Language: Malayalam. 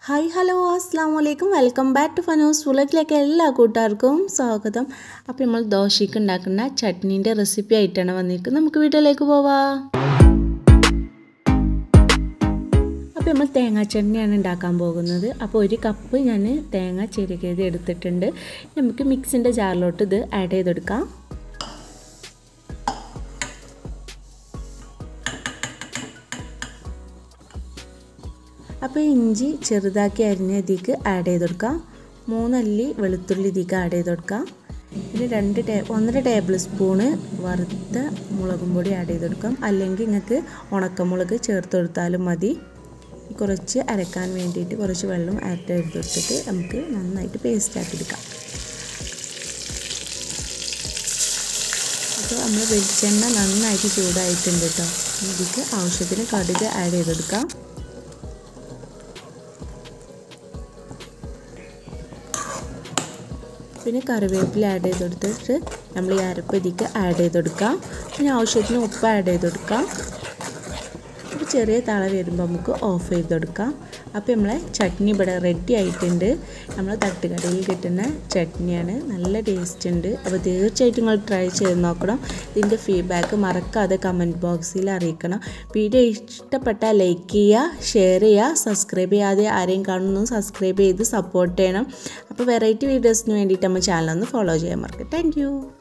ഹായ് ഹലോ അസ്സാം വലൈക്കും വെൽക്കം ബാക്ക് ടു ഫനോസ് ഫുളക്കിലേക്ക് എല്ലാ കൂട്ടുകാർക്കും സ്വാഗതം അപ്പോൾ നമ്മൾ ദോശയ്ക്ക് ഉണ്ടാക്കുന്ന ചട്നീൻ്റെ റെസിപ്പി ആയിട്ടാണ് വന്നിരിക്കുന്നത് നമുക്ക് വീട്ടിലേക്ക് പോവാം അപ്പോൾ നമ്മൾ തേങ്ങാ ചട്നിയാണ് ഉണ്ടാക്കാൻ പോകുന്നത് അപ്പോൾ ഒരു കപ്പ് ഞാൻ തേങ്ങ ചെരുകിയത് എടുത്തിട്ടുണ്ട് നമുക്ക് മിക്സിൻ്റെ ജാറിലോട്ട് ഇത് ആഡ് ചെയ്തെടുക്കാം അപ്പോൾ ഇഞ്ചി ചെറുതാക്കി അരിഞ്ഞ ഇതിക്ക് ആഡ് ചെയ്ത് കൊടുക്കാം മൂന്നല്ലി വെളുത്തുള്ളി ഇതിക്ക് ആഡ് ചെയ്ത് കൊടുക്കാം പിന്നെ രണ്ട് ടേ ഒന്നര ടേബിൾ സ്പൂണ് വറുത്ത മുളകും പൊടി ആഡ് ചെയ്ത് കൊടുക്കാം അല്ലെങ്കിൽ നിങ്ങൾക്ക് ഉണക്കമുളക് ചേർത്ത് കൊടുത്താലും മതി കുറച്ച് അരക്കാൻ വേണ്ടിയിട്ട് കുറച്ച് വെള്ളം ആഡ് ചെയ്ത് കൊടുത്തിട്ട് നമുക്ക് നന്നായിട്ട് പേസ്റ്റ് ആക്കി എടുക്കാം അപ്പോൾ നമ്മൾ വെളിച്ചെണ്ണ നന്നായിട്ട് ചൂടായിട്ടുണ്ട് കേട്ടോ ഇതിക്ക് ആവശ്യത്തിന് കടുക് ആഡ് ചെയ്തെടുക്കാം പിന്നെ കറിവേപ്പില ആഡ് ചെയ്ത് കൊടുത്തിട്ട് നമ്മൾ ഈ അരപ്പ് ഇതിക്ക് ആഡ് ചെയ്ത് കൊടുക്കാം പിന്നെ ആവശ്യത്തിന് ഉപ്പ് ആഡ് ചെയ്ത് കൊടുക്കാം അപ്പോൾ ചെറിയ തള വരുമ്പോൾ നമുക്ക് ഓഫ് ചെയ്ത് കൊടുക്കാം അപ്പോൾ നമ്മളെ ചട്നി ഇവിടെ റെഡി ആയിട്ടുണ്ട് നമ്മൾ തട്ടുകടയിൽ കിട്ടുന്ന ചട്നിയാണ് നല്ല ടേസ്റ്റ് ഉണ്ട് അപ്പോൾ തീർച്ചയായിട്ടും നിങ്ങൾ ട്രൈ ചെയ്ത് നോക്കണം ഇതിൻ്റെ ഫീഡ്ബാക്ക് മറക്കാതെ കമൻറ്റ് ബോക്സിൽ അറിയിക്കണം വീഡിയോ ഇഷ്ടപ്പെട്ടാൽ ലൈക്ക് ചെയ്യുക ഷെയർ ചെയ്യുക സബ്സ്ക്രൈബ് ചെയ്യാതെ ആരെയും കാണുന്നു സബ്സ്ക്രൈബ് ചെയ്ത് സപ്പോർട്ട് ചെയ്യണം അപ്പോൾ വെറൈറ്റി വീഡിയോസിന് വേണ്ടിയിട്ട് നമ്മൾ ചാനൽ ഒന്ന് ഫോളോ ചെയ്യാൻ മറക്കുക താങ്ക്